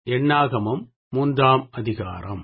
எண்ணாகமம் மூன்றாம் அதிகாரம்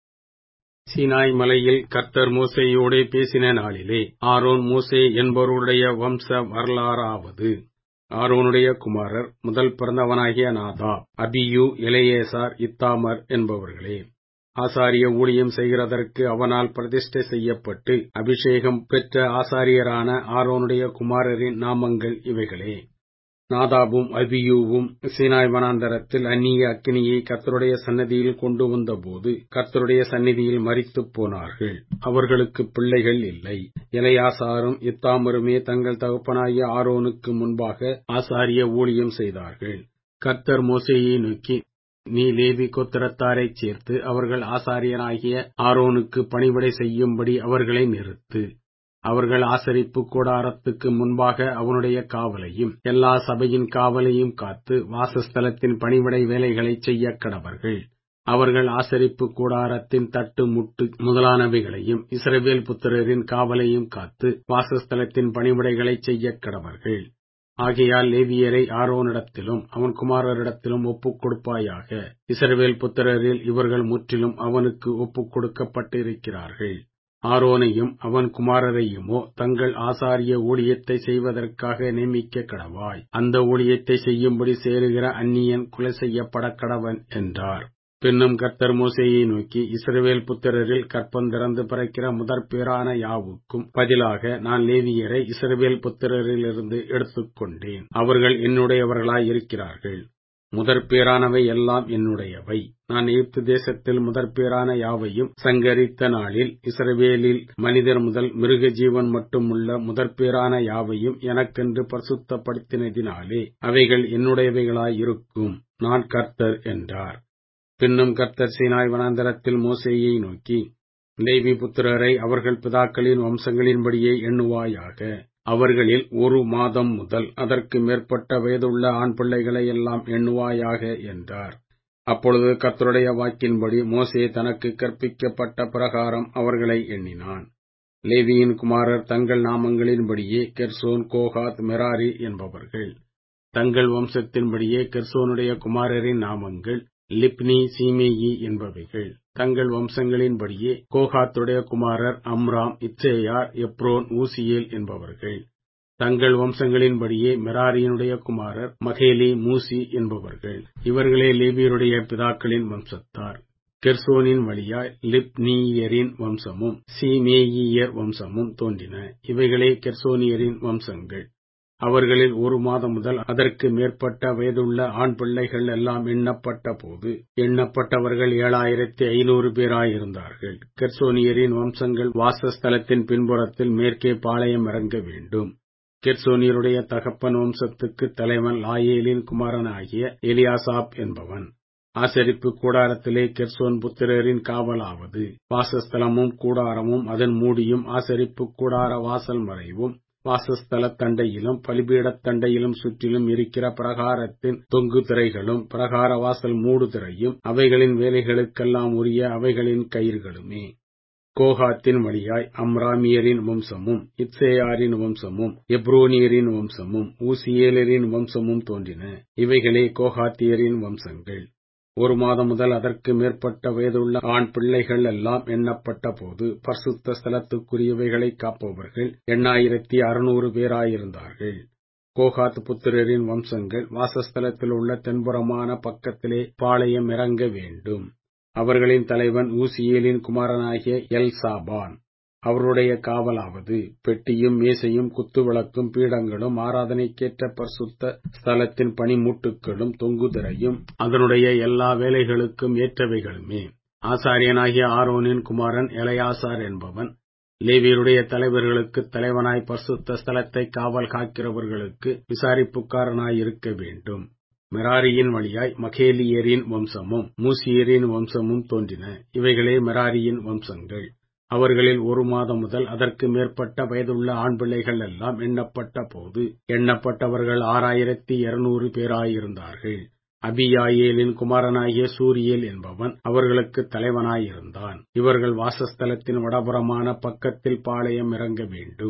சீனாய் மலையில் கர்த்தர் மோசேயோடே பேசின நாளிலே ஆரோன் மோசே என்பவருடைய வம்ச வரலாறாவது ஆரோனுடைய குமாரர் முதல் பிறந்தவனாகிய நாதா அபியூ எலையேசார் இத்தாமர் என்பவர்களே ஆசாரிய ஊழியம் செய்கிறதற்கு அவனால் பிரதிஷ்டை செய்யப்பட்டு அபிஷேகம் பெற்ற ஆசாரியரான ஆரோனுடைய குமாரரின் நாமங்கள் இவைகளே நாதாபும் அபியூவும் சீனாய் வனாந்தரத்தில் அந்நிய அக்கினியை கர்த்தருடைய சன்னதியில் கொண்டு வந்தபோது கர்த்தருடைய சந்நிதியில் மறித்துப் போனார்கள் அவர்களுக்கு பிள்ளைகள் இல்லை இலையாசாரும் இத்தாமருமே தங்கள் தகப்பனாகிய ஆரோனுக்கு முன்பாக ஆசாரிய ஊழியம் செய்தார்கள் கர்த்தர் மோசையை நோக்கி நீ லேவி கோத்திரத்தாரைச் சேர்த்து அவர்கள் ஆசாரியனாகிய ஆரோனுக்கு பணிவிடை செய்யும்படி அவர்களை நிறுத்து அவர்கள் ஆசரிப்பு கூடாரத்துக்கு முன்பாக அவனுடைய காவலையும் எல்லா சபையின் காவலையும் காத்து வாசஸ்தலத்தின் பணிவிடை வேலைகளை செய்ய கடவர்கள் அவர்கள் ஆசரிப்பு கூடாரத்தின் தட்டு முட்டு முதலானவைகளையும் இஸ்ரவேல் புத்திரரின் காவலையும் காத்து வாசஸ்தலத்தின் பணிவிடைகளை செய்ய கடவர்கள் ஆகையால் லேவியரை ஆரோனிடத்திலும் அவன் குமாரரிடத்திலும் ஒப்புக் கொடுப்பாயாக இஸ்ரவேல் புத்திரரில் இவர்கள் முற்றிலும் அவனுக்கு ஒப்புக் கொடுக்கப்பட்டிருக்கிறார்கள் ஆரோனையும் அவன் குமாரரையுமோ தங்கள் ஆசாரிய ஊழியத்தை செய்வதற்காக நியமிக்க கடவாய் அந்த ஊழியத்தை செய்யும்படி சேருகிற அந்நியன் கொலை செய்யப்பட கடவன் என்றார் பின்னும் கர்த்தர் மோசையை நோக்கி இஸ்ரவேல் புத்திரரில் கற்பந்திறந்து பிறக்கிற முதற் பேரான யாவுக்கும் பதிலாக நான் லேவியரை இஸ்ரவேல் புத்திரரிலிருந்து எடுத்துக்கொண்டேன் அவர்கள் என்னுடையவர்களாய் இருக்கிறார்கள் முதற் பேரானவை எல்லாம் என்னுடையவை நான் எகிப்து தேசத்தில் முதற் பேரான யாவையும் சங்கரித்த நாளில் இஸ்ரவேலில் மனிதர் முதல் மிருக ஜீவன் மட்டுமுள்ள முதற் பேரான யாவையும் எனக்கென்று பரிசுத்தப்படுத்தினதினாலே அவைகள் என்னுடையவைகளாயிருக்கும் நான் கர்த்தர் என்றார் பின்னும் கர்த்தர் சீனாய் வனாந்தரத்தில் மோசேயை நோக்கி லேவி புத்திரரை அவர்கள் பிதாக்களின் வம்சங்களின்படியே எண்ணுவாயாக அவர்களில் ஒரு மாதம் முதல் அதற்கு மேற்பட்ட வயதுள்ள ஆண் பிள்ளைகளை எல்லாம் எண்ணுவாயாக என்றார் அப்பொழுது கர்த்தருடைய வாக்கின்படி மோசே தனக்கு கற்பிக்கப்பட்ட பிரகாரம் அவர்களை எண்ணினான் லேவியின் குமாரர் தங்கள் நாமங்களின்படியே கெர்சோன் கோகாத் மெராரி என்பவர்கள் தங்கள் வம்சத்தின்படியே கெர்சோனுடைய குமாரரின் நாமங்கள் லிப்னி சீமேயி என்பவைகள் தங்கள் வம்சங்களின்படியே கோகாத்துடைய குமாரர் அம்ராம் இச்சேயார் எப்ரோன் ஊசியேல் என்பவர்கள் தங்கள் வம்சங்களின்படியே மெராரியினுடைய குமாரர் மகேலி மூசி என்பவர்கள் இவர்களே லேவியருடைய பிதாக்களின் வம்சத்தார் கெர்சோனின் வழியாய் லிப்னீயரின் வம்சமும் சீமேயியர் வம்சமும் தோன்றின இவைகளே கெர்சோனியரின் வம்சங்கள் அவர்களில் ஒரு மாதம் முதல் அதற்கு மேற்பட்ட வயதுள்ள ஆண் பிள்ளைகள் எல்லாம் எண்ணப்பட்ட போது எண்ணப்பட்டவர்கள் ஏழாயிரத்தி ஐநூறு பேராயிருந்தார்கள் கெர்சோனியரின் வம்சங்கள் வாசஸ்தலத்தின் பின்புறத்தில் மேற்கே பாளையம் இறங்க வேண்டும் கெர்சோனியருடைய தகப்பன் வம்சத்துக்கு தலைவன் லாயேலின் குமாரனாகிய எலியாசாப் என்பவன் ஆசரிப்பு கூடாரத்திலே கெர்சோன் புத்திரரின் காவலாவது வாசஸ்தலமும் கூடாரமும் அதன் மூடியும் ஆசரிப்பு கூடார வாசல் மறைவும் வாசஸ்தல தண்டையிலும் பலிபீடத் தண்டையிலும் சுற்றிலும் இருக்கிற பிரகாரத்தின் தொங்கு திரைகளும் பிரகார வாசல் மூடு திரையும் அவைகளின் வேலைகளுக்கெல்லாம் உரிய அவைகளின் கயிர்களுமே கோகாத்தின் வழியாய் அம்ராமியரின் வம்சமும் இத்சேயாரின் வம்சமும் எப்ரோனியரின் வம்சமும் ஊசியேலரின் வம்சமும் தோன்றின இவைகளே கோகாத்தியரின் வம்சங்கள் ஒரு மாதம் முதல் அதற்கு மேற்பட்ட வயதுள்ள ஆண் பிள்ளைகள் எல்லாம் எண்ணப்பட்ட போது பரிசுத்த ஸ்தலத்துக்குரியவைகளை காப்பவர்கள் எண்ணாயிரத்தி அறுநூறு பேராயிருந்தார்கள் கோகாத் புத்திரரின் வம்சங்கள் வாசஸ்தலத்தில் உள்ள தென்புறமான பக்கத்திலே பாளையம் இறங்க வேண்டும் அவர்களின் தலைவன் ஊசியேலின் குமாரனாகிய எல் சாபான் அவருடைய காவலாவது பெட்டியும் மேசையும் குத்துவிளக்கும் பீடங்களும் ஆராதனைக்கேற்ற பரிசுத்த ஸ்தலத்தின் பனிமூட்டுக்களும் தொங்குதிரையும் அதனுடைய எல்லா வேலைகளுக்கும் ஏற்றவைகளுமே ஆசாரியனாகிய ஆரோனின் குமாரன் எலையாசார் என்பவன் லேவியருடைய தலைவர்களுக்கு தலைவனாய் பரிசுத்த ஸ்தலத்தை காவல் காக்கிறவர்களுக்கு விசாரிப்புக்காரனாயிருக்க வேண்டும் மெராரியின் வழியாய் மகேலியரின் வம்சமும் மூசியரின் வம்சமும் தோன்றின இவைகளே மெராரியின் வம்சங்கள் அவர்களில் ஒரு மாதம் முதல் அதற்கு மேற்பட்ட வயதுள்ள ஆண் பிள்ளைகள் எல்லாம் எண்ணப்பட்ட போது எண்ணப்பட்டவர்கள் ஆறாயிரத்தி இருநூறு பேராயிருந்தார்கள் அபியாயேலின் குமாரனாகிய சூரியேல் என்பவன் அவர்களுக்கு தலைவனாயிருந்தான் இவர்கள் வாசஸ்தலத்தின் வடபுறமான பக்கத்தில் பாளையம் இறங்க வேண்டும்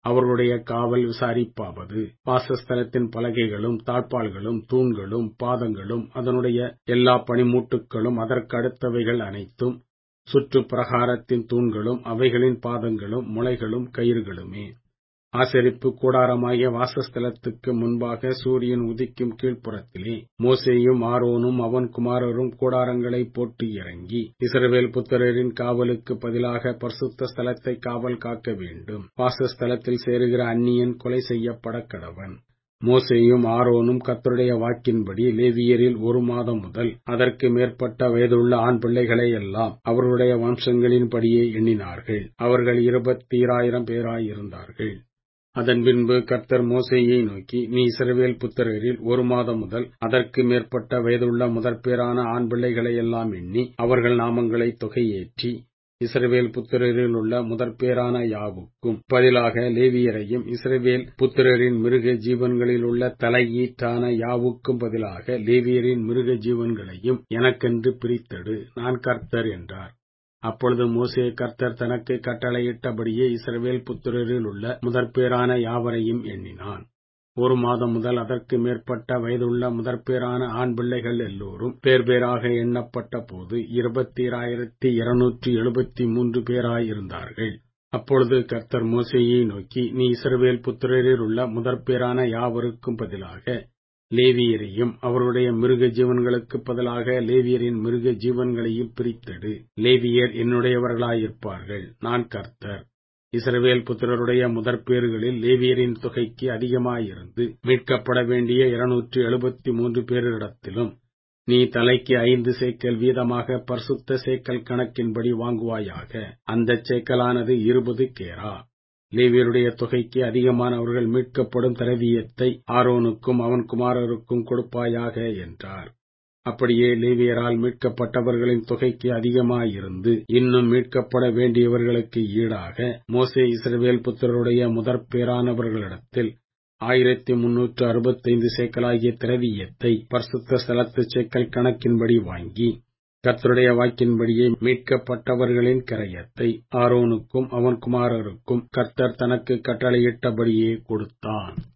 அவர்களுடைய காவல் விசாரிப்பாவது வாசஸ்தலத்தின் பலகைகளும் தாழ்பாள்களும் தூண்களும் பாதங்களும் அதனுடைய எல்லா பனிமூட்டுக்களும் அதற்கு அடுத்தவைகள் அனைத்தும் சுற்று பிரகாரத்தின் தூண்களும் அவைகளின் பாதங்களும் முளைகளும் கயிறுகளுமே ஆசரிப்பு கூடாரமாகிய வாசஸ்தலத்துக்கு முன்பாக சூரியன் உதிக்கும் கீழ்ப்புறத்திலே மோசேயும் ஆரோனும் அவன் குமாரரும் கூடாரங்களை போட்டு இறங்கி இஸ்ரவேல் புத்திரரின் காவலுக்கு பதிலாக பரிசுத்த ஸ்தலத்தை காவல் காக்க வேண்டும் வாசஸ்தலத்தில் சேருகிற அந்நியன் கொலை செய்யப்பட கடவன் மோசேயும் ஆரோனும் கத்தருடைய வாக்கின்படி லேவியரில் ஒரு மாதம் முதல் அதற்கு மேற்பட்ட வயதுள்ள ஆண் பிள்ளைகளை எல்லாம் அவர்களுடைய வம்சங்களின்படியே எண்ணினார்கள் அவர்கள் இருபத்தீராயிரம் பேராயிருந்தார்கள் அதன் பின்பு கர்த்தர் மோசேயை நோக்கி நீ இஸ்ரவேல் புத்திரரில் ஒரு மாதம் முதல் அதற்கு மேற்பட்ட வயதுள்ள முதற்பேரான ஆண் பிள்ளைகளை எல்லாம் எண்ணி அவர்கள் நாமங்களை தொகையேற்றி இஸ்ரவேல் புத்திரரில் உள்ள முதற்பேரான யாவுக்கும் பதிலாக லேவியரையும் இஸ்ரவேல் புத்திரரின் மிருக ஜீவன்களில் உள்ள தலையீட்டான யாவுக்கும் பதிலாக லேவியரின் மிருக ஜீவன்களையும் எனக்கென்று பிரித்தெடு நான் கர்த்தர் என்றார் அப்பொழுது மோசே கர்த்தர் தனக்கு கட்டளையிட்டபடியே இஸ்ரவேல் புத்திரரில் உள்ள முதற்பேரான யாவரையும் எண்ணினான் ஒரு மாதம் முதல் அதற்கு மேற்பட்ட வயதுள்ள முதற்பேரான ஆண் பிள்ளைகள் எல்லோரும் பேர் பேராக எண்ணப்பட்ட போது இருபத்தீராயிரத்தி இருநூற்றி எழுபத்தி மூன்று பேராயிருந்தார்கள் அப்பொழுது கர்த்தர் மோசேயை நோக்கி நீ இஸ்ரவேல் புத்திரரில் உள்ள முதற்பேரான யாவருக்கும் பதிலாக லேவியரையும் அவருடைய மிருக ஜீவன்களுக்கு பதிலாக லேவியரின் மிருக ஜீவன்களையும் பிரித்தெடு லேவியர் என்னுடையவர்களாயிருப்பார்கள் நான் கர்த்தர் இஸ்ரவேல் புத்திரருடைய முதற்பேறுகளில் லேவியரின் தொகைக்கு அதிகமாயிருந்து மீட்கப்பட வேண்டிய இருநூற்றி எழுபத்தி மூன்று பேரிடத்திலும் நீ தலைக்கு ஐந்து சேக்கல் வீதமாக பரிசுத்த சேக்கல் கணக்கின்படி வாங்குவாயாக அந்த சேக்கலானது இருபது கேரா லேவியருடைய தொகைக்கு அதிகமானவர்கள் மீட்கப்படும் திரவியத்தை ஆரோனுக்கும் அவன் குமாரருக்கும் கொடுப்பாயாக என்றார் அப்படியே லேவியரால் மீட்கப்பட்டவர்களின் தொகைக்கு அதிகமாயிருந்து இன்னும் மீட்கப்பட வேண்டியவர்களுக்கு ஈடாக மோசே இஸ்ரவேல் புத்திரருடைய முதற் பேரானவர்களிடத்தில் ஆயிரத்தி முன்னூற்று அறுபத்தைந்து சேக்கலாகிய திரவியத்தை பரிசுத்த ஸ்தலத்து சேக்கல் கணக்கின்படி வாங்கி கர்த்தருடைய வாக்கின்படியே மீட்கப்பட்டவர்களின் கரையத்தை ஆரோனுக்கும் அவன் குமாரருக்கும் கர்த்தர் தனக்கு கட்டளையிட்டபடியே கொடுத்தான்